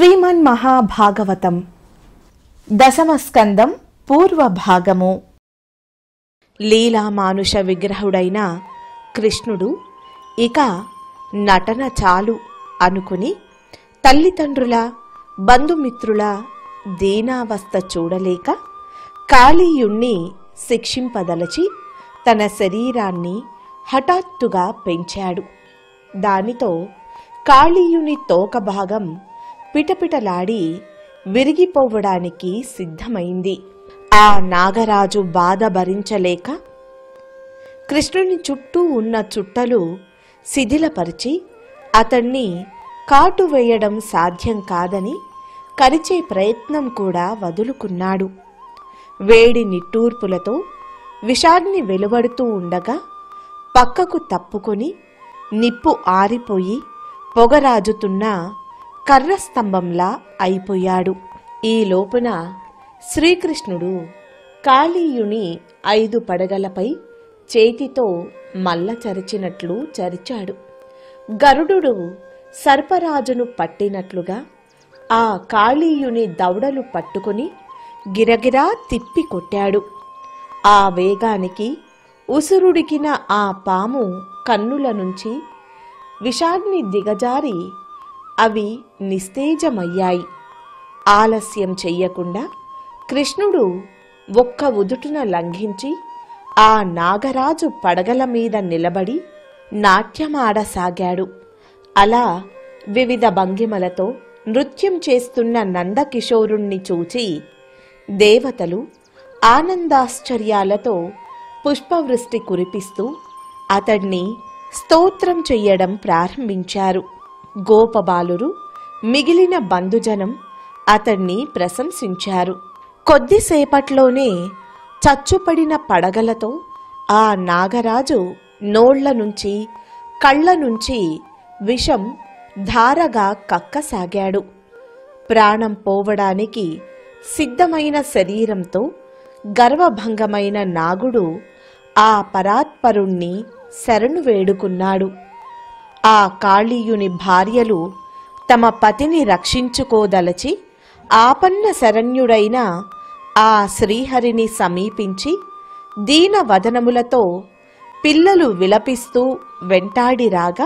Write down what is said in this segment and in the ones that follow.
శ్రీమన్ మహాభాగవతం దశమ స్కందం పూర్వ భాగము లీలా మానుష విగ్రహుడైన కృష్ణుడు ఇక నటన చాలు అనుకుని తల్లిదండ్రుల బంధుమిత్రుల దీనావస్థ చూడలేక కాళీయుణ్ణి శిక్షింపదలచి తన శరీరాన్ని హఠాత్తుగా పెంచాడు దానితో కాళీయుని తోక భాగం పిటపిటలాడి విరిగిపోవడానికి సిద్ధమైంది ఆ నాగరాజు బాధ భరించలేక కృష్ణుని చుట్టూ ఉన్న చుట్టలు శిథిలపరిచి అతన్ని కాటు వేయడం సాధ్యం కాదని కరిచే ప్రయత్నం కూడా వదులుకున్నాడు వేడి నిట్టూర్పులతో విషాగ్ని వెలువడుతూ ఉండగా పక్కకు తప్పుకొని నిప్పు ఆరిపోయి పొగరాజుతున్న కర్రస్తంభంలా అయిపోయాడు ఈ లోపున శ్రీకృష్ణుడు కాళీయుని ఐదు పడగలపై చేతితో మల్ల చరిచినట్లు చరిచాడు గరుడు సర్పరాజును పట్టినట్లుగా ఆ కాళీయుని దవడలు పట్టుకుని గిరగిరా తిప్పి కొట్టాడు ఆ వేగానికి ఉసురుడికిన ఆ పాము కన్నుల నుంచి విషాగ్ని దిగజారి అవి నిస్తేజమయ్యాయి ఆలస్యం చెయ్యకుండా కృష్ణుడు ఒక్క ఉదుటున లంఘించి ఆ నాగరాజు పడగల మీద నిలబడి నాట్యమాడసాగాడు అలా వివిధ భంగిమలతో నృత్యం చేస్తున్న నందకిషోరుణ్ణి చూచి దేవతలు ఆనందాశ్చర్యాలతో పుష్పవృష్టి కురిపిస్తూ అతడ్ని స్తోత్రం చెయ్యడం ప్రారంభించారు గోపబాలురు మిగిలిన బంధుజనం అతన్ని ప్రశంసించారు కొద్దిసేపట్లోనే చచ్చుపడిన పడగలతో ఆ నాగరాజు నోళ్ల నుంచి కళ్ళ నుంచి విషం ధారగా కక్కసాగాడు ప్రాణం పోవడానికి సిద్ధమైన శరీరంతో గర్వభంగమైన నాగుడు ఆ పరాత్పరుణ్ణి శరణు వేడుకున్నాడు ఆ కాళీయుని భార్యలు తమ పతిని రక్షించుకోదలచి ఆపన్న శరణ్యుడైన ఆ శ్రీహరిని సమీపించి దీన వదనములతో పిల్లలు విలపిస్తూ వెంటాడిరాగా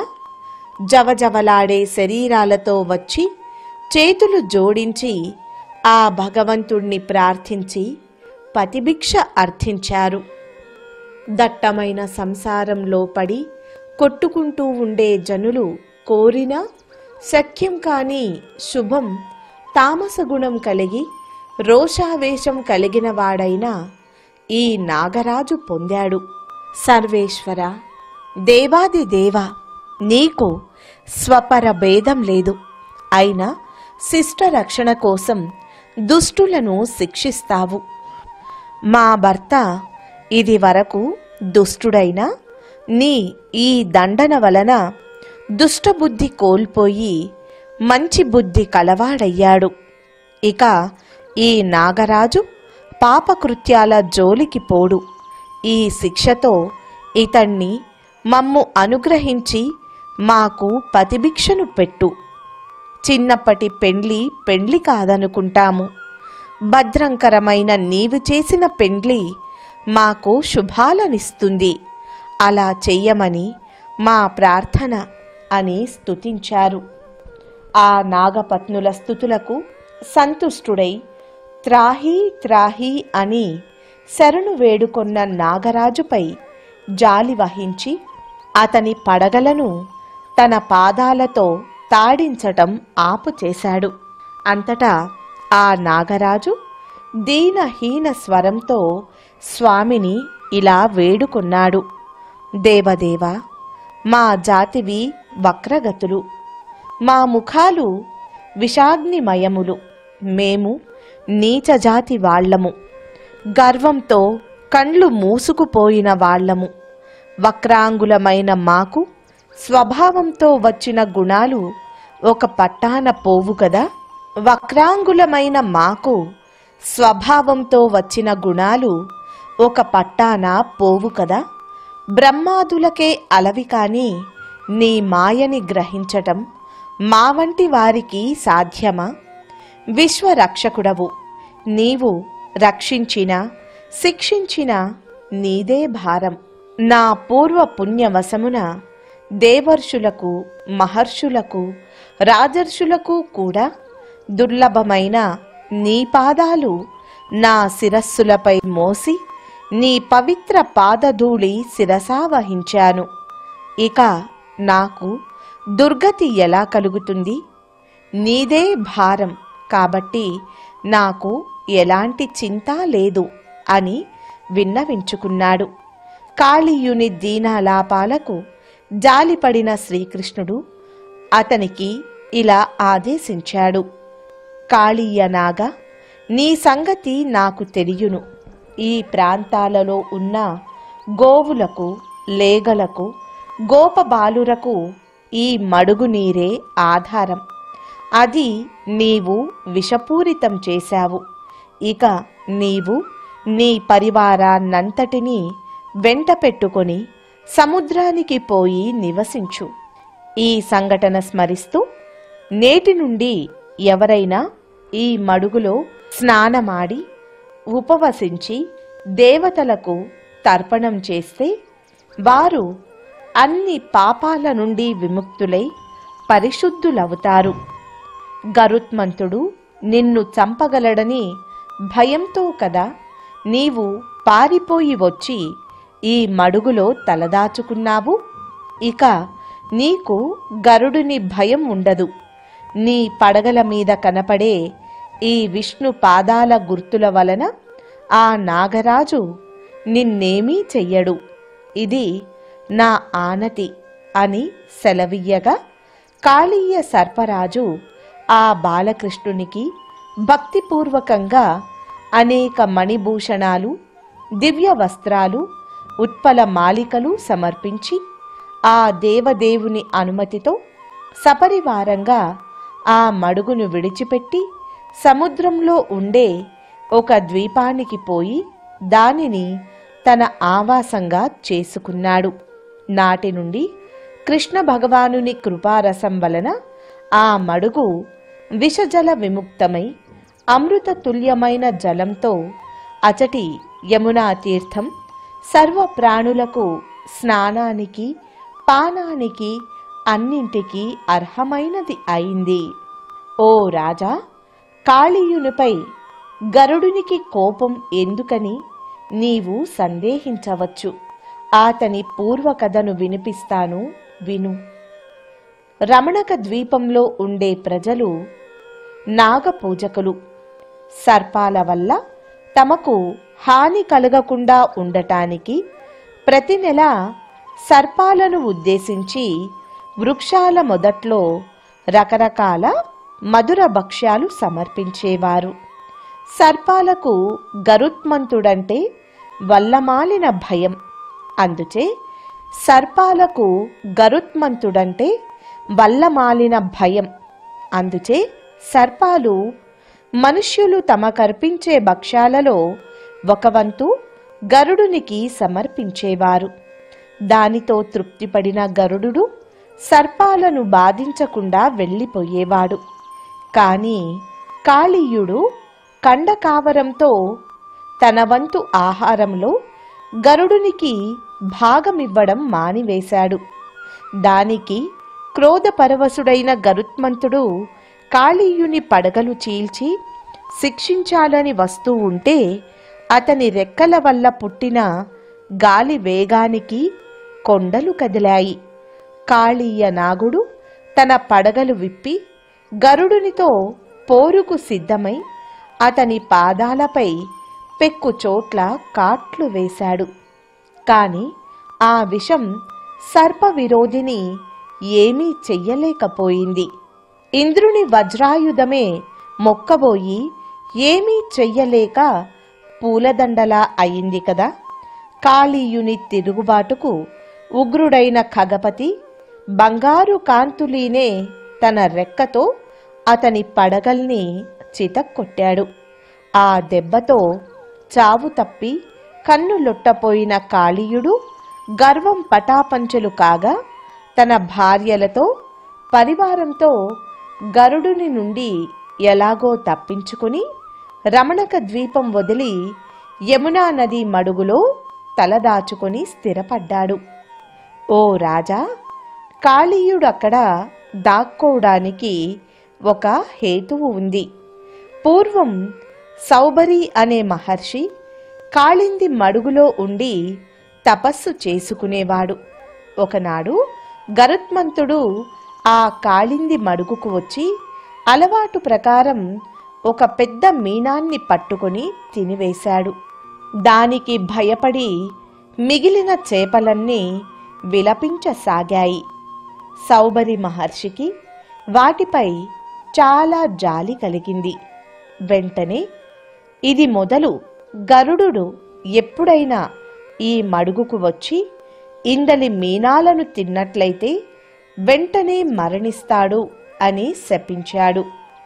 జవజవలాడే శరీరాలతో వచ్చి చేతులు జోడించి ఆ భగవంతుణ్ణి ప్రార్థించి పతిభిక్ష అర్థించారు దట్టమైన సంసారంలో పడి కొట్టుకుంటూ ఉండే జనులు కోరినా సఖ్యం కాని శుభం తామసగుణం కలిగి రోషావేశం కలిగిన వాడైన ఈ నాగరాజు పొందాడు సర్వేశ్వర దేవాది దేవ నీకు స్వపర భేదం లేదు అయినా శిష్ట రక్షణ కోసం దుష్టులను శిక్షిస్తావు మా భర్త ఇది వరకు దుష్టుడైన నీ ఈ దండన వలన దుష్టబుద్ధి కోల్పోయి మంచి బుద్ధి కలవాడయ్యాడు ఇక ఈ నాగరాజు పాపకృత్యాల జోలికి పోడు ఈ శిక్షతో ఇతన్ని మమ్ము అనుగ్రహించి మాకు పతిభిక్షను పెట్టు చిన్నప్పటి పెండ్లి పెండ్లి కాదనుకుంటాము భద్రంకరమైన నీవు చేసిన పెండ్లి మాకు శుభాలనిస్తుంది అలా చెయ్యమని మా ప్రార్థన అని స్తుతించారు ఆ నాగపత్నుల స్థుతులకు సంతుష్టుడై త్రాహి త్రాహి అని శరణు వేడుకొన్న నాగరాజుపై జాలి వహించి అతని పడగలను తన పాదాలతో తాడించటం ఆపు చేశాడు అంతటా ఆ నాగరాజు దీనహీన స్వరంతో స్వామిని ఇలా వేడుకొన్నాడు దేవదేవ మా జాతివి వక్రగతులు మా ముఖాలు విషాగ్నిమయములు మేము నీచజాతి వాళ్లము గర్వంతో కండ్లు మూసుకుపోయిన వాళ్లము వక్రాంగులమైన మాకు స్వభావంతో వచ్చిన గుణాలు ఒక పట్టాన పోవు కదా వక్రాంగులమైన మాకు స్వభావంతో వచ్చిన గుణాలు ఒక పట్టాన పోవు కదా బ్రహ్మాదులకే అలవి కాని నీ మాయని గ్రహించటం మా వంటి వారికి సాధ్యమా విశ్వరక్షకుడవు నీవు రక్షించిన శిక్షించిన నీదే భారం నా పూర్వ పుణ్యవశమున దేవర్షులకు మహర్షులకు రాజర్షులకు కూడా దుర్లభమైన నీ పాదాలు నా శిరస్సులపై మోసి నీ పవిత్ర పాదధూళి శిరసా వహించాను ఇక నాకు దుర్గతి ఎలా కలుగుతుంది నీదే భారం కాబట్టి నాకు ఎలాంటి చింత లేదు అని విన్నవించుకున్నాడు కాళీయుని దీనాలాపాలకు జాలిపడిన శ్రీకృష్ణుడు అతనికి ఇలా ఆదేశించాడు కాళీయనాగ నీ సంగతి నాకు తెలియను ఈ ప్రాంతాలలో ఉన్న గోవులకు లేగలకు గోపబాలురకు ఈ మడుగు నీరే ఆధారం అది నీవు విషపూరితం చేశావు ఇక నీవు నీ పరివారాన్నంతటినీ వెంట పెట్టుకొని సముద్రానికి పోయి నివసించు ఈ సంఘటన స్మరిస్తూ నేటి నుండి ఎవరైనా ఈ మడుగులో స్నానమాడి ఉపవసించి దేవతలకు తర్పణం చేస్తే వారు అన్ని పాపాల నుండి విముక్తులై పరిశుద్ధులవుతారు గరుత్మంతుడు నిన్ను చంపగలడని భయంతో కదా నీవు పారిపోయి వచ్చి ఈ మడుగులో తలదాచుకున్నావు ఇక నీకు గరుడుని భయం ఉండదు నీ పడగల మీద కనపడే ఈ విష్ణు పాదాల గుర్తుల వలన ఆ నాగరాజు నిన్నేమీ చెయ్యడు ఇది నా ఆనతి అని సెలవియ్యగా కాళీయ సర్పరాజు ఆ బాలకృష్ణునికి భక్తిపూర్వకంగా అనేక మణిభూషణాలు దివ్య వస్త్రాలు ఉత్పల మాలికలు సమర్పించి ఆ దేవదేవుని అనుమతితో సపరివారంగా ఆ మడుగును విడిచిపెట్టి సముద్రంలో ఉండే ఒక ద్వీపానికి పోయి దానిని తన ఆవాసంగా చేసుకున్నాడు నాటి నుండి కృష్ణ భగవానుని కృపారసం వలన ఆ మడుగు విషజల విముక్తమై అమృత తుల్యమైన జలంతో అచటి యమునా తీర్థం సర్వ ప్రాణులకు స్నానానికి పానానికి అన్నింటికీ అర్హమైనది అయింది ఓ రాజా కాళీయునిపై గరుడునికి కోపం ఎందుకని నీవు సందేహించవచ్చు అతని పూర్వకథను వినిపిస్తాను విను రమణక ద్వీపంలో ఉండే ప్రజలు నాగపూజకులు సర్పాల వల్ల తమకు హాని కలగకుండా ఉండటానికి ప్రతి నెల సర్పాలను ఉద్దేశించి వృక్షాల మొదట్లో రకరకాల మధుర భక్ష్యాలు సమర్పించేవారు సర్పాలకు గరుత్మంతుడంటే వల్లమాలిన భయం అందుచే సర్పాలకు గరుత్మంతుడంటే వల్లమాలిన భయం అందుచే సర్పాలు మనుష్యులు తమకర్పించే భక్ష్యాలలో ఒక వంతు గరుడునికి సమర్పించేవారు దానితో తృప్తిపడిన గరుడు సర్పాలను బాధించకుండా వెళ్ళిపోయేవాడు కాని కాళీయుడు కండకావరంతో తన వంతు ఆహారంలో గరుడునికి భాగమివ్వడం మానివేశాడు దానికి క్రోధపరవశుడైన గరుత్మంతుడు కాళీయుని పడగలు చీల్చి శిక్షించాలని వస్తూ ఉంటే అతని రెక్కల వల్ల పుట్టిన గాలి వేగానికి కొండలు కదిలాయి కాళీయ నాగుడు తన పడగలు విప్పి గరుడునితో పోరుకు సిద్ధమై అతని పాదాలపై పెక్కు చోట్ల కాట్లు వేశాడు కాని ఆ విషం సర్ప విరోధిని ఏమీ చెయ్యలేకపోయింది ఇంద్రుని వజ్రాయుధమే మొక్కబోయి ఏమీ చెయ్యలేక పూలదండలా అయింది కదా కాళీయుని తిరుగుబాటుకు ఉగ్రుడైన ఖగపతి బంగారు కాంతులీనే తన రెక్కతో అతని పడగల్ని చితక్కొట్టాడు ఆ దెబ్బతో చావు తప్పి కన్ను లొట్టపోయిన కాళీయుడు గర్వం పటాపంచలు కాగా తన భార్యలతో పరివారంతో గరుడుని నుండి ఎలాగో తప్పించుకుని రమణక ద్వీపం వదిలి యమునా నది మడుగులో తలదాచుకొని స్థిరపడ్డాడు ఓ రాజా కాళీయుడు అక్కడ దాక్కోవడానికి ఒక హేతువు ఉంది పూర్వం సౌబరి అనే మహర్షి కాళింది మడుగులో ఉండి తపస్సు చేసుకునేవాడు ఒకనాడు గరుత్మంతుడు ఆ కాళింది మడుగుకు వచ్చి అలవాటు ప్రకారం ఒక పెద్ద మీనాన్ని పట్టుకొని తినివేశాడు దానికి భయపడి మిగిలిన చేపలన్నీ విలపించసాగాయి సౌబరి మహర్షికి వాటిపై చాలా జాలి కలిగింది వెంటనే ఇది మొదలు గరుడు ఎప్పుడైనా ఈ మడుగుకు వచ్చి ఇందలి మీనాలను తిన్నట్లయితే వెంటనే మరణిస్తాడు అని శపించాడు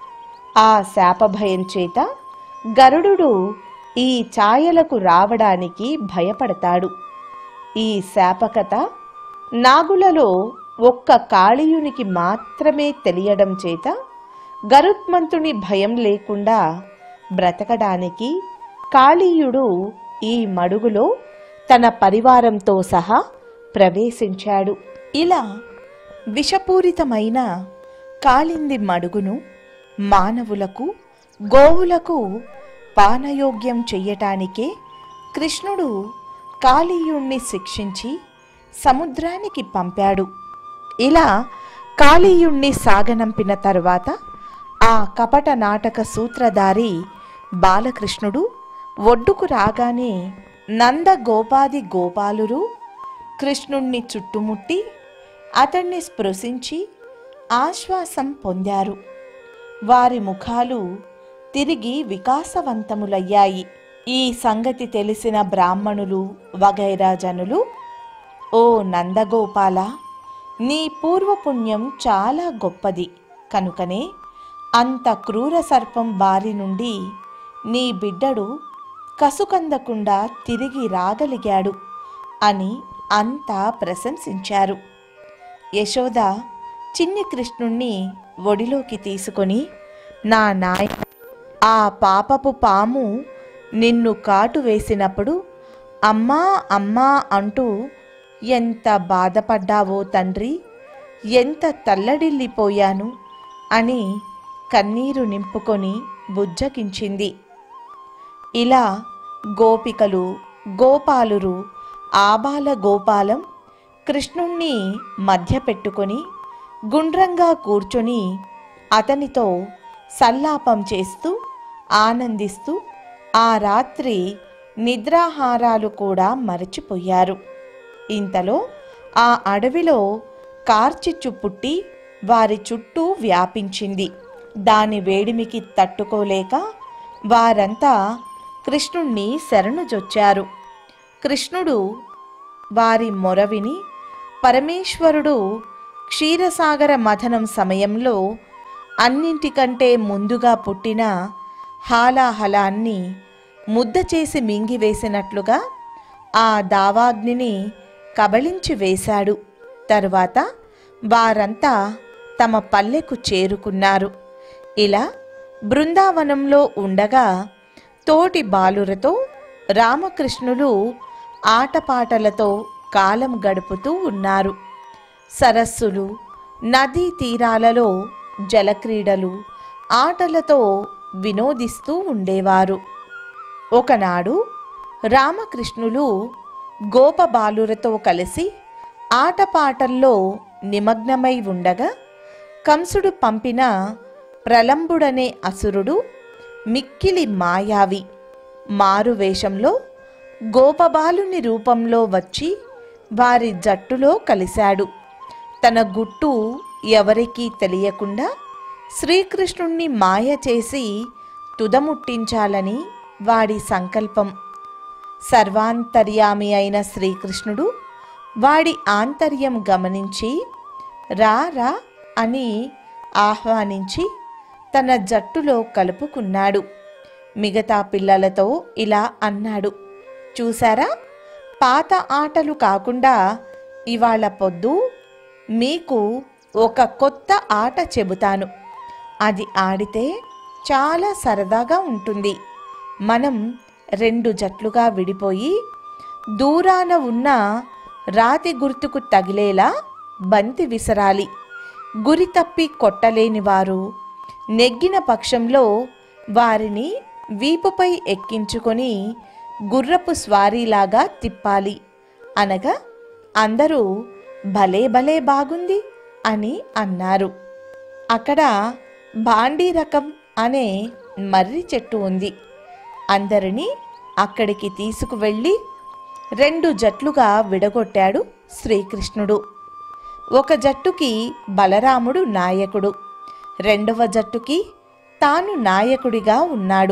ఆ శాపభయం చేత గరుడు ఈ ఛాయలకు రావడానికి భయపడతాడు ఈ శాపకథ నాగులలో ఒక్క కాళీయునికి మాత్రమే తెలియడం చేత గరుత్మంతుని భయం లేకుండా బ్రతకడానికి కాళీయుడు ఈ మడుగులో తన పరివారంతో సహా ప్రవేశించాడు ఇలా విషపూరితమైన కాళింది మడుగును మానవులకు గోవులకు పానయోగ్యం చెయ్యటానికే కృష్ణుడు కాళీయుణ్ణి శిక్షించి సముద్రానికి పంపాడు ఇలా కాళీయుణ్ణి సాగనంపిన తరువాత ఆ కపట నాటక సూత్రధారి బాలకృష్ణుడు ఒడ్డుకు రాగానే నంద గోపాది గోపాలురు కృష్ణుణ్ణి చుట్టుముట్టి అతన్ని స్పృశించి ఆశ్వాసం పొందారు వారి ముఖాలు తిరిగి వికాసవంతములయ్యాయి ఈ సంగతి తెలిసిన బ్రాహ్మణులు వగైరా జనులు ఓ నందగోపాల నీ పూర్వపుణ్యం చాలా గొప్పది కనుకనే అంత క్రూర సర్పం బారి నుండి నీ బిడ్డడు కసుకందకుండా తిరిగి రాగలిగాడు అని అంతా ప్రశంసించారు యశోద చిన్ని కృష్ణుణ్ణి ఒడిలోకి తీసుకొని నా నాయ ఆ పాపపు పాము నిన్ను కాటు వేసినప్పుడు అమ్మా అమ్మా అంటూ ఎంత బాధపడ్డావో తండ్రి ఎంత తల్లడిల్లిపోయాను అని కన్నీరు నింపుకొని బుజ్జగించింది ఇలా గోపికలు గోపాలురు ఆబాల గోపాలం కృష్ణుణ్ణి మధ్య పెట్టుకొని గుండ్రంగా కూర్చొని అతనితో సల్లాపం చేస్తూ ఆనందిస్తూ ఆ రాత్రి నిద్రాహారాలు కూడా మరచిపోయారు ఇంతలో ఆ అడవిలో కార్చిచ్చు పుట్టి వారి చుట్టూ వ్యాపించింది దాని వేడిమికి తట్టుకోలేక వారంతా కృష్ణుణ్ణి శరణుజొచ్చారు కృష్ణుడు వారి మొరవిని పరమేశ్వరుడు క్షీరసాగర మథనం సమయంలో అన్నింటికంటే ముందుగా పుట్టిన హాలాహలాన్ని ముద్ద చేసి మింగివేసినట్లుగా ఆ దావాగ్నిని కబళించి వేశాడు తరువాత వారంతా తమ పల్లెకు చేరుకున్నారు ఇలా బృందావనంలో ఉండగా తోటి బాలురతో రామకృష్ణులు ఆటపాటలతో కాలం గడుపుతూ ఉన్నారు సరస్సులు నదీ తీరాలలో జలక్రీడలు ఆటలతో వినోదిస్తూ ఉండేవారు ఒకనాడు రామకృష్ణులు గోపబాలురతో కలిసి ఆటపాటల్లో నిమగ్నమై ఉండగా కంసుడు పంపిన ప్రలంబుడనే అసురుడు మిక్కిలి మాయావి మారువేషంలో గోపబాలుని రూపంలో వచ్చి వారి జట్టులో కలిశాడు తన గుట్టు ఎవరికీ తెలియకుండా శ్రీకృష్ణుణ్ణి మాయ చేసి తుదముట్టించాలని వాడి సంకల్పం సర్వాంతర్యామి అయిన శ్రీకృష్ణుడు వాడి ఆంతర్యం గమనించి రా రా అని ఆహ్వానించి తన జట్టులో కలుపుకున్నాడు మిగతా పిల్లలతో ఇలా అన్నాడు చూసారా పాత ఆటలు కాకుండా ఇవాళ పొద్దు మీకు ఒక కొత్త ఆట చెబుతాను అది ఆడితే చాలా సరదాగా ఉంటుంది మనం రెండు జట్లుగా విడిపోయి దూరాన ఉన్న రాతి గుర్తుకు తగిలేలా బంతి విసరాలి గురి తప్పి కొట్టలేని వారు నెగ్గిన పక్షంలో వారిని వీపుపై ఎక్కించుకొని గుర్రపు స్వారీలాగా తిప్పాలి అనగా అందరూ భలే భలే బాగుంది అని అన్నారు అక్కడ బాండీ రకం అనే మర్రి చెట్టు ఉంది అందరినీ అక్కడికి తీసుకువెళ్ళి రెండు జట్లుగా విడగొట్టాడు శ్రీకృష్ణుడు ఒక జట్టుకి బలరాముడు నాయకుడు రెండవ జట్టుకి తాను నాయకుడిగా ఉన్నాడు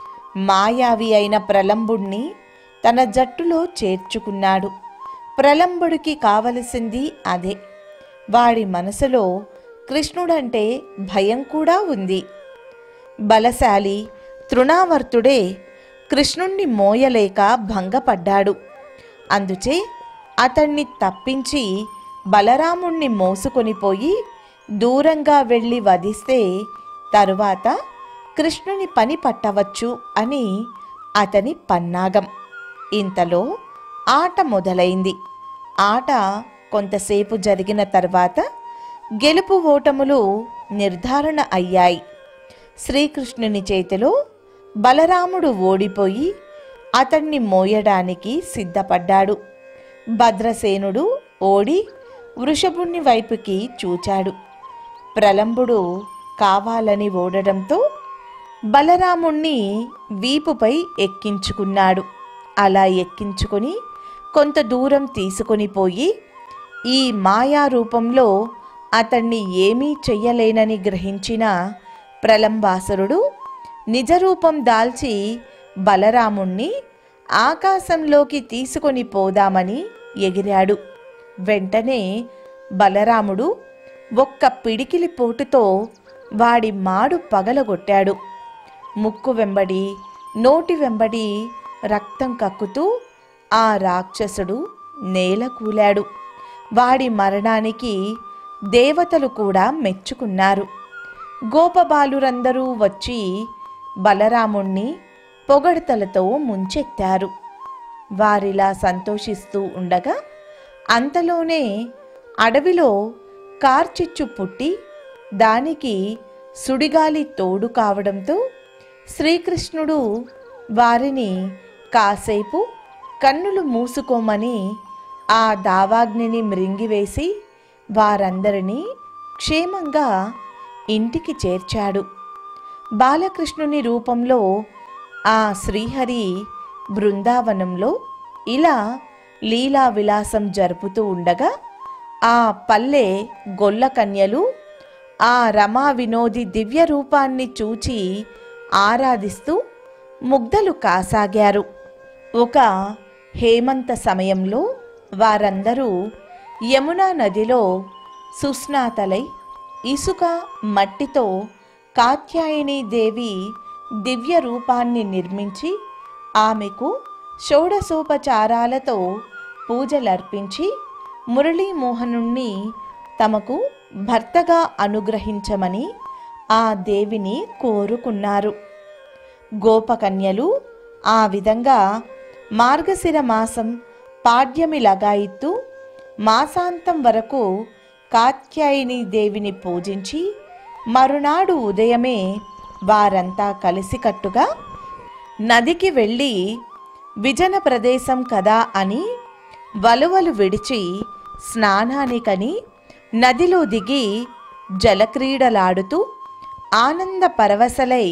మాయావి అయిన ప్రలంబుణ్ణి తన జట్టులో చేర్చుకున్నాడు ప్రలంబుడికి కావలసింది అదే వాడి మనసులో కృష్ణుడంటే భయం కూడా ఉంది బలశాలి తృణావర్తుడే కృష్ణుణ్ణి మోయలేక భంగపడ్డాడు అందుచే అతణ్ణి తప్పించి బలరాముణ్ణి మోసుకొని పోయి దూరంగా వెళ్ళి వధిస్తే తరువాత కృష్ణుని పని పట్టవచ్చు అని అతని పన్నాగం ఇంతలో ఆట మొదలైంది ఆట కొంతసేపు జరిగిన తర్వాత గెలుపు ఓటములు నిర్ధారణ అయ్యాయి శ్రీకృష్ణుని చేతిలో బలరాముడు ఓడిపోయి అతన్ని మోయడానికి సిద్ధపడ్డాడు భద్రసేనుడు ఓడి వృషభుణ్ణి వైపుకి చూచాడు ప్రలంబుడు కావాలని ఓడడంతో బలరాముణ్ణి వీపుపై ఎక్కించుకున్నాడు అలా ఎక్కించుకొని కొంత దూరం తీసుకొని పోయి ఈ మాయా రూపంలో అతన్ని ఏమీ చెయ్యలేనని గ్రహించిన ప్రలంబాసురుడు నిజరూపం దాల్చి బలరాముణ్ణి ఆకాశంలోకి తీసుకొని పోదామని ఎగిరాడు వెంటనే బలరాముడు ఒక్క పిడికిలి పోటుతో వాడి మాడు పగలగొట్టాడు ముక్కు వెంబడి నోటి వెంబడి రక్తం కక్కుతూ ఆ రాక్షసుడు నేల కూలాడు వాడి మరణానికి దేవతలు కూడా మెచ్చుకున్నారు గోపబాలురందరూ వచ్చి బలరాముణ్ణి పొగడతలతో ముంచెత్తారు వారిలా సంతోషిస్తూ ఉండగా అంతలోనే అడవిలో కార్చిచ్చు పుట్టి దానికి సుడిగాలి తోడు కావడంతో శ్రీకృష్ణుడు వారిని కాసేపు కన్నులు మూసుకోమని ఆ దావాగ్నిని మృంగివేసి వారందరినీ క్షేమంగా ఇంటికి చేర్చాడు బాలకృష్ణుని రూపంలో ఆ శ్రీహరి బృందావనంలో ఇలా లీలా విలాసం జరుపుతూ ఉండగా ఆ పల్లె గొల్ల కన్యలు ఆ రమా వినోది దివ్య రూపాన్ని చూచి ఆరాధిస్తూ ముగ్ధలు కాసాగారు ఒక హేమంత సమయంలో వారందరూ యమునా నదిలో సుస్నాతలై ఇసుక మట్టితో కాత్యాయని దేవి దివ్య రూపాన్ని నిర్మించి ఆమెకు షోడసోపచారాలతో పూజలర్పించి మురళీమోహనుణ్ణి తమకు భర్తగా అనుగ్రహించమని ఆ దేవిని కోరుకున్నారు గోపకన్యలు ఆ విధంగా మార్గశిర మాసం పాడ్యమి లగాయిత్తు మాసాంతం వరకు కాత్యాయని దేవిని పూజించి మరునాడు ఉదయమే వారంతా కలిసికట్టుగా నదికి వెళ్ళి విజన ప్రదేశం కదా అని వలువలు విడిచి స్నానానికని నదిలో దిగి జలక్రీడలాడుతూ ఆనంద పరవశలై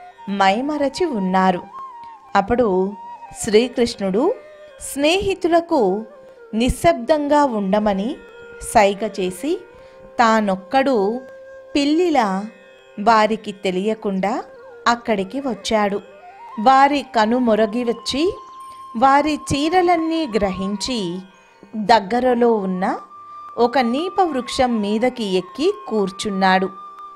మైమరచి ఉన్నారు అప్పుడు శ్రీకృష్ణుడు స్నేహితులకు నిశ్శబ్దంగా ఉండమని సైగ చేసి తానొక్కడు పిల్లిలా వారికి తెలియకుండా అక్కడికి వచ్చాడు వారి కనుమొరగి వచ్చి వారి చీరలన్నీ గ్రహించి దగ్గరలో ఉన్న ఒక నీప వృక్షం మీదకి ఎక్కి కూర్చున్నాడు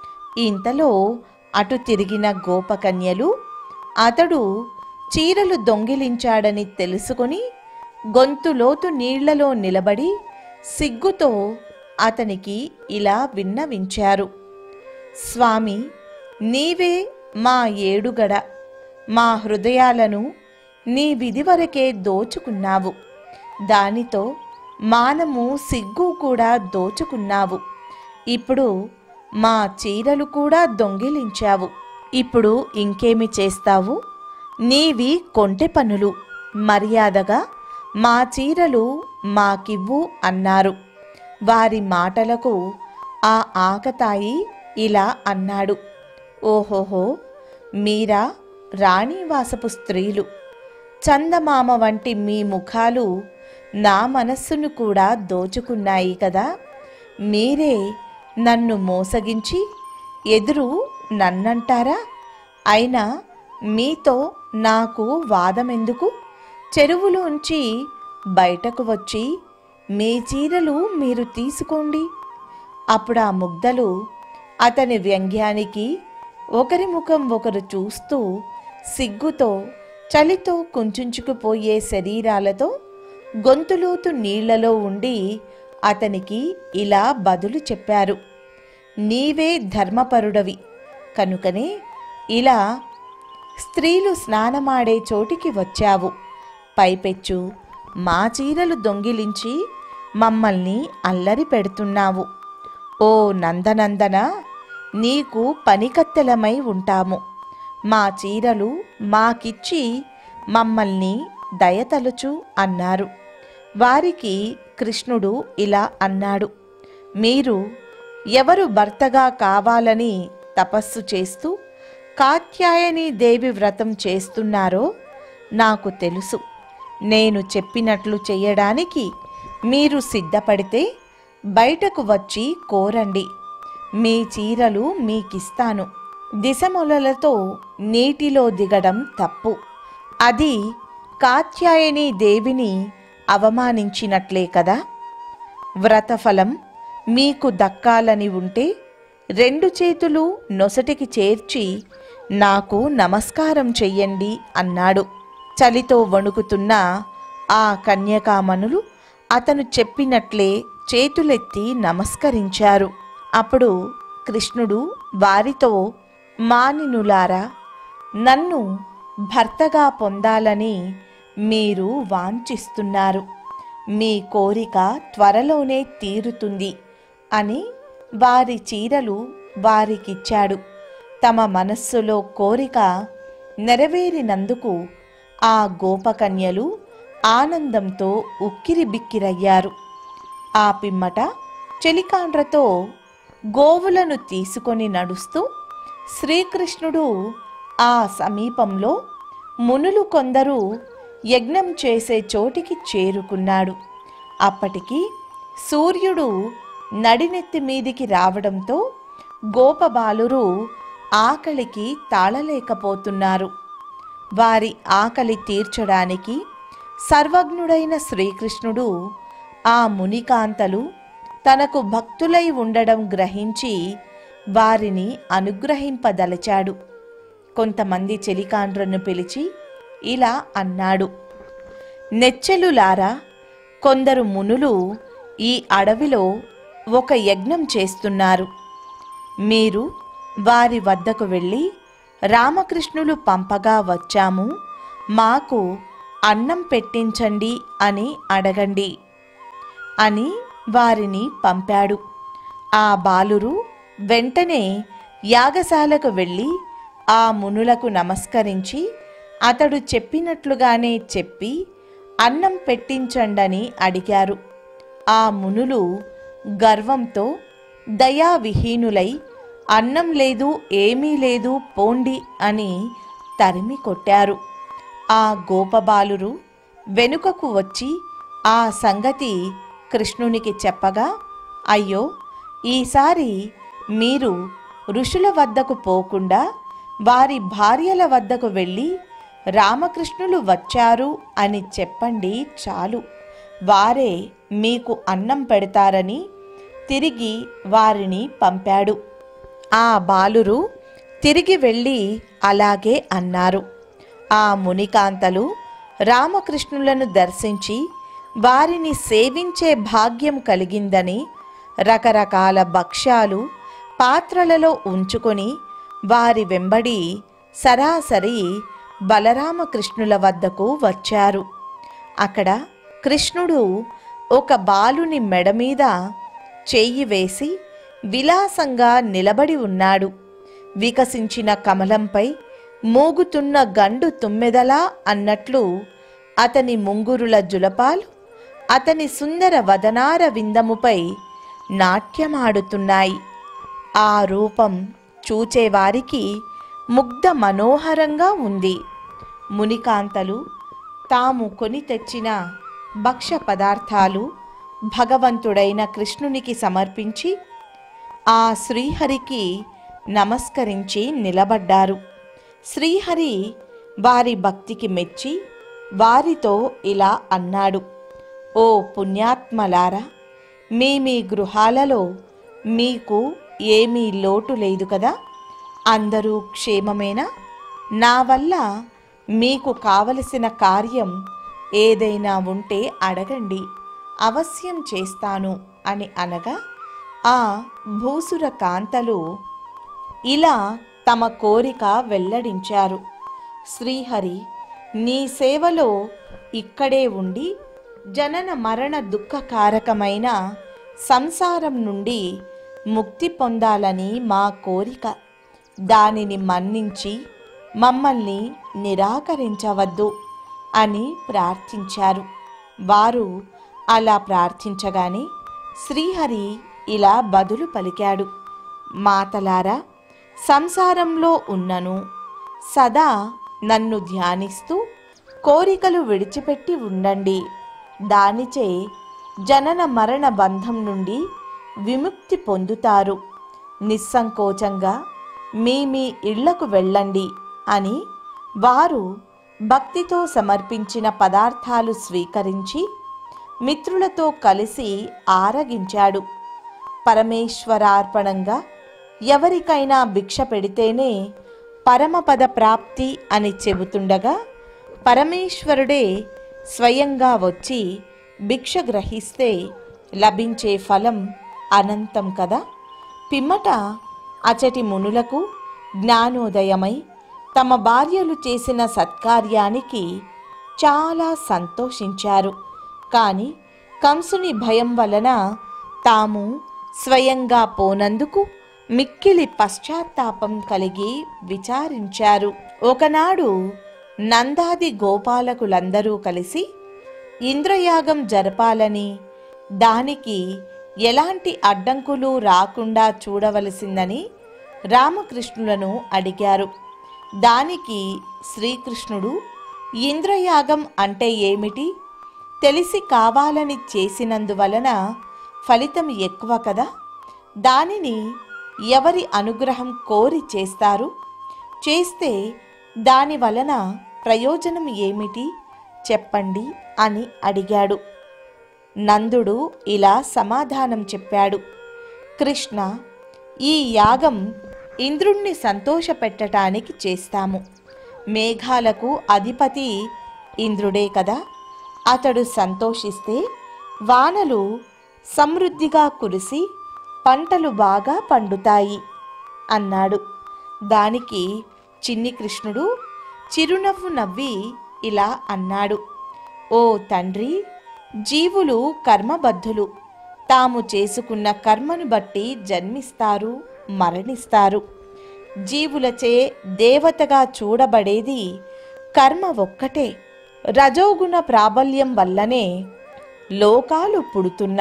ఇంతలో అటు తిరిగిన గోపకన్యలు అతడు చీరలు దొంగిలించాడని తెలుసుకొని గొంతులోతు నీళ్లలో నిలబడి సిగ్గుతో అతనికి ఇలా విన్నవించారు స్వామి నీవే మా ఏడుగడ మా హృదయాలను నీ విధివరకే దోచుకున్నావు దానితో మానము సిగ్గు కూడా దోచుకున్నావు ఇప్పుడు మా చీరలు కూడా దొంగిలించావు ఇప్పుడు ఇంకేమి చేస్తావు నీవి కొంటె పనులు మర్యాదగా మా చీరలు మాకివ్వు అన్నారు వారి మాటలకు ఆ ఆకతాయి ఇలా అన్నాడు ఓహోహో మీరా రాణివాసపు స్త్రీలు చందమామ వంటి మీ ముఖాలు నా మనస్సును కూడా దోచుకున్నాయి కదా మీరే నన్ను మోసగించి ఎదురు నన్నంటారా అయినా మీతో నాకు వాదమెందుకు చెరువులోంచి బయటకు వచ్చి మీ చీరలు మీరు తీసుకోండి అప్పుడు ఆ ముగ్ధలు అతని వ్యంగ్యానికి ఒకరి ముఖం ఒకరు చూస్తూ సిగ్గుతో చలితో కుంచుకుపోయే శరీరాలతో గొంతులోతు నీళ్లలో ఉండి అతనికి ఇలా బదులు చెప్పారు నీవే ధర్మపరుడవి కనుకనే ఇలా స్త్రీలు స్నానమాడే చోటికి వచ్చావు పైపెచ్చు మా చీరలు దొంగిలించి మమ్మల్ని అల్లరి పెడుతున్నావు ఓ నందనందన నీకు పనికత్తెలమై ఉంటాము మా చీరలు మాకిచ్చి మమ్మల్ని దయతలుచు అన్నారు వారికి కృష్ణుడు ఇలా అన్నాడు మీరు ఎవరు భర్తగా కావాలని తపస్సు చేస్తూ కాత్యాయని దేవి వ్రతం చేస్తున్నారో నాకు తెలుసు నేను చెప్పినట్లు చేయడానికి మీరు సిద్ధపడితే బయటకు వచ్చి కోరండి మీ చీరలు మీకిస్తాను దిశమొలలతో నీటిలో దిగడం తప్పు అది కాత్యాయని దేవిని అవమానించినట్లే కదా వ్రతఫలం మీకు దక్కాలని ఉంటే రెండు చేతులు నొసటికి చేర్చి నాకు నమస్కారం చెయ్యండి అన్నాడు చలితో వణుకుతున్న ఆ కన్యకామణులు అతను చెప్పినట్లే చేతులెత్తి నమస్కరించారు అప్పుడు కృష్ణుడు వారితో మానినులారా నన్ను భర్తగా పొందాలని మీరు వాంఛిస్తున్నారు మీ కోరిక త్వరలోనే తీరుతుంది అని వారి చీరలు వారికిచ్చాడు తమ మనస్సులో కోరిక నెరవేరినందుకు ఆ గోపకన్యలు ఆనందంతో ఉక్కిరిబిక్కిరయ్యారు ఆ పిమ్మట చెలికాండ్రతో గోవులను తీసుకొని నడుస్తూ శ్రీకృష్ణుడు ఆ సమీపంలో మునులు కొందరు యజ్ఞం చేసే చోటికి చేరుకున్నాడు అప్పటికి సూర్యుడు నడినెత్తి మీదికి రావడంతో గోపబాలురు ఆకలికి తాళలేకపోతున్నారు వారి ఆకలి తీర్చడానికి సర్వజ్ఞుడైన శ్రీకృష్ణుడు ఆ మునికాంతలు తనకు భక్తులై ఉండడం గ్రహించి వారిని అనుగ్రహింపదలచాడు కొంతమంది చెలికాండ్రను పిలిచి ఇలా అన్నాడు నెచ్చెలులారా కొందరు మునులు ఈ అడవిలో ఒక యజ్ఞం చేస్తున్నారు మీరు వారి వద్దకు వెళ్ళి రామకృష్ణులు పంపగా వచ్చాము మాకు అన్నం పెట్టించండి అని అడగండి అని వారిని పంపాడు ఆ బాలురు వెంటనే యాగశాలకు వెళ్ళి ఆ మునులకు నమస్కరించి అతడు చెప్పినట్లుగానే చెప్పి అన్నం పెట్టించండని అడిగారు ఆ మునులు గర్వంతో దయావిహీనులై అన్నం లేదు ఏమీ లేదు పోండి అని తరిమి కొట్టారు ఆ గోపబాలురు వెనుకకు వచ్చి ఆ సంగతి కృష్ణునికి చెప్పగా అయ్యో ఈసారి మీరు ఋషుల వద్దకు పోకుండా వారి భార్యల వద్దకు వెళ్ళి రామకృష్ణులు వచ్చారు అని చెప్పండి చాలు వారే మీకు అన్నం పెడతారని తిరిగి వారిని పంపాడు ఆ బాలురు తిరిగి వెళ్ళి అలాగే అన్నారు ఆ మునికాంతలు రామకృష్ణులను దర్శించి వారిని సేవించే భాగ్యం కలిగిందని రకరకాల భక్ష్యాలు పాత్రలలో ఉంచుకొని వారి వెంబడి సరాసరి బలరామకృష్ణుల వద్దకు వచ్చారు అక్కడ కృష్ణుడు ఒక బాలుని మెడ మీద చెయ్యి వేసి విలాసంగా నిలబడి ఉన్నాడు వికసించిన కమలంపై మోగుతున్న గండు తుమ్మెదలా అన్నట్లు అతని ముంగురుల జులపాలు అతని సుందర వదనార విందముపై నాట్యమాడుతున్నాయి ఆ రూపం చూచేవారికి ముగ్ధ మనోహరంగా ఉంది మునికాంతలు తాము కొని తెచ్చిన భక్ష్య పదార్థాలు భగవంతుడైన కృష్ణునికి సమర్పించి ఆ శ్రీహరికి నమస్కరించి నిలబడ్డారు శ్రీహరి వారి భక్తికి మెచ్చి వారితో ఇలా అన్నాడు ఓ పుణ్యాత్మలారా మీ మీ గృహాలలో మీకు ఏమీ లోటు లేదు కదా అందరూ క్షేమమేనా నా వల్ల మీకు కావలసిన కార్యం ఏదైనా ఉంటే అడగండి అవశ్యం చేస్తాను అని అనగా ఆ భూసుర కాంతలు ఇలా తమ కోరిక వెల్లడించారు శ్రీహరి నీ సేవలో ఇక్కడే ఉండి జనన మరణ దుఃఖకారకమైన సంసారం నుండి ముక్తి పొందాలని మా కోరిక దానిని మన్నించి మమ్మల్ని నిరాకరించవద్దు అని ప్రార్థించారు వారు అలా ప్రార్థించగానే శ్రీహరి ఇలా బదులు పలికాడు మాతలారా సంసారంలో ఉన్నను సదా నన్ను ధ్యానిస్తూ కోరికలు విడిచిపెట్టి ఉండండి దానిచే జనన మరణ బంధం నుండి విముక్తి పొందుతారు నిస్సంకోచంగా మీ మీ ఇళ్లకు వెళ్ళండి అని వారు భక్తితో సమర్పించిన పదార్థాలు స్వీకరించి మిత్రులతో కలిసి ఆరగించాడు పరమేశ్వరార్పణంగా ఎవరికైనా భిక్ష పెడితేనే పరమపద ప్రాప్తి అని చెబుతుండగా పరమేశ్వరుడే స్వయంగా వచ్చి భిక్ష గ్రహిస్తే లభించే ఫలం అనంతం కదా పిమ్మట అచటి మునులకు జ్ఞానోదయమై తమ భార్యలు చేసిన సత్కార్యానికి చాలా సంతోషించారు కాని కంసుని భయం వలన తాము స్వయంగా పోనందుకు మిక్కిలి పశ్చాత్తాపం కలిగి విచారించారు ఒకనాడు నందాది గోపాలకులందరూ కలిసి ఇంద్రయాగం జరపాలని దానికి ఎలాంటి అడ్డంకులు రాకుండా చూడవలసిందని రామకృష్ణులను అడిగారు దానికి శ్రీకృష్ణుడు ఇంద్రయాగం అంటే ఏమిటి తెలిసి కావాలని చేసినందువలన ఫలితం ఎక్కువ కదా దానిని ఎవరి అనుగ్రహం కోరి చేస్తారు చేస్తే దాని వలన ప్రయోజనం ఏమిటి చెప్పండి అని అడిగాడు నందుడు ఇలా సమాధానం చెప్పాడు కృష్ణ ఈ యాగం ఇంద్రుణ్ణి సంతోషపెట్టటానికి చేస్తాము మేఘాలకు అధిపతి ఇంద్రుడే కదా అతడు సంతోషిస్తే వానలు సమృద్ధిగా కురిసి పంటలు బాగా పండుతాయి అన్నాడు దానికి చిన్ని కృష్ణుడు చిరునవ్వు నవ్వి ఇలా అన్నాడు ఓ తండ్రి జీవులు కర్మబద్ధులు తాము చేసుకున్న కర్మను బట్టి జన్మిస్తారు మరణిస్తారు జీవులచే దేవతగా చూడబడేది కర్మ ఒక్కటే రజోగుణ ప్రాబల్యం వల్లనే లోకాలు పుడుతున్నాయి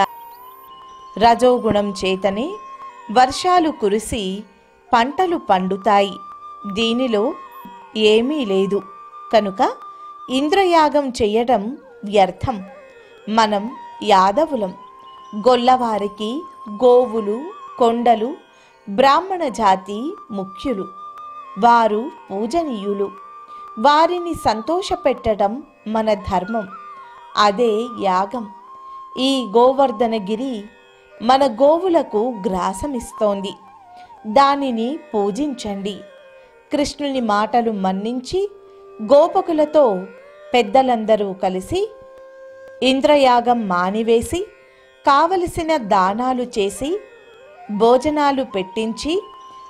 రజోగుణం చేతనే వర్షాలు కురిసి పంటలు పండుతాయి దీనిలో ఏమీ లేదు కనుక ఇంద్రయాగం చెయ్యడం వ్యర్థం మనం యాదవులం గొల్లవారికి గోవులు కొండలు బ్రాహ్మణ జాతి ముఖ్యులు వారు పూజనీయులు వారిని సంతోషపెట్టడం మన ధర్మం అదే యాగం ఈ గోవర్ధనగిరి మన గోవులకు గ్రాసమిస్తోంది దానిని పూజించండి కృష్ణుని మాటలు మన్నించి గోపకులతో పెద్దలందరూ కలిసి ఇంద్రయాగం మానివేసి కావలసిన దానాలు చేసి భోజనాలు పెట్టించి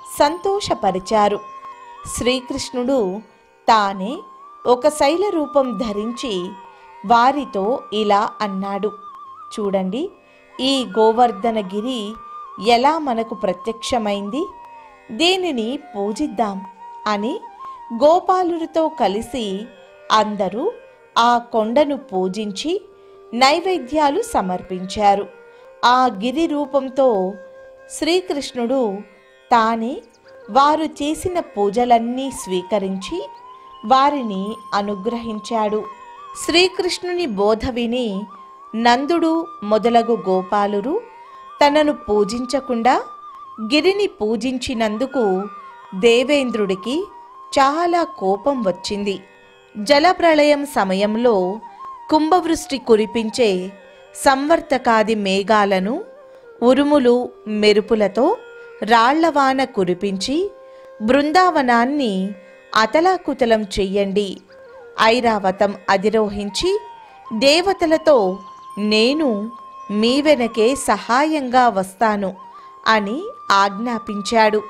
సంతోషపరిచారు శ్రీకృష్ణుడు తానే ఒక శైల రూపం ధరించి వారితో ఇలా అన్నాడు చూడండి ఈ గోవర్ధనగిరి ఎలా మనకు ప్రత్యక్షమైంది దీనిని పూజిద్దాం అని గోపాలుడితో కలిసి అందరూ ఆ కొండను పూజించి నైవేద్యాలు సమర్పించారు ఆ గిరి రూపంతో శ్రీకృష్ణుడు తానే వారు చేసిన పూజలన్నీ స్వీకరించి వారిని అనుగ్రహించాడు శ్రీకృష్ణుని బోధ విని నందుడు మొదలగు గోపాలురు తనను పూజించకుండా గిరిని పూజించినందుకు దేవేంద్రుడికి చాలా కోపం వచ్చింది జలప్రళయం సమయంలో కుంభవృష్టి కురిపించే సంవర్తకాది మేఘాలను ఉరుములు మెరుపులతో రాళ్లవాన కురిపించి బృందావనాన్ని అతలాకుతలం చెయ్యండి ఐరావతం అధిరోహించి దేవతలతో నేను మీ వెనకే సహాయంగా వస్తాను అని ఆజ్ఞాపించాడు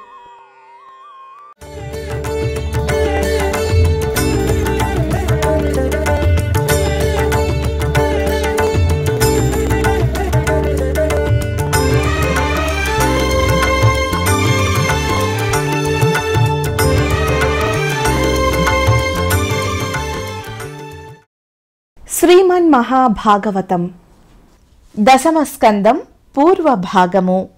శ్రీమన్ మహాభాగవతం దశమ స్కందం పూర్వ భాగము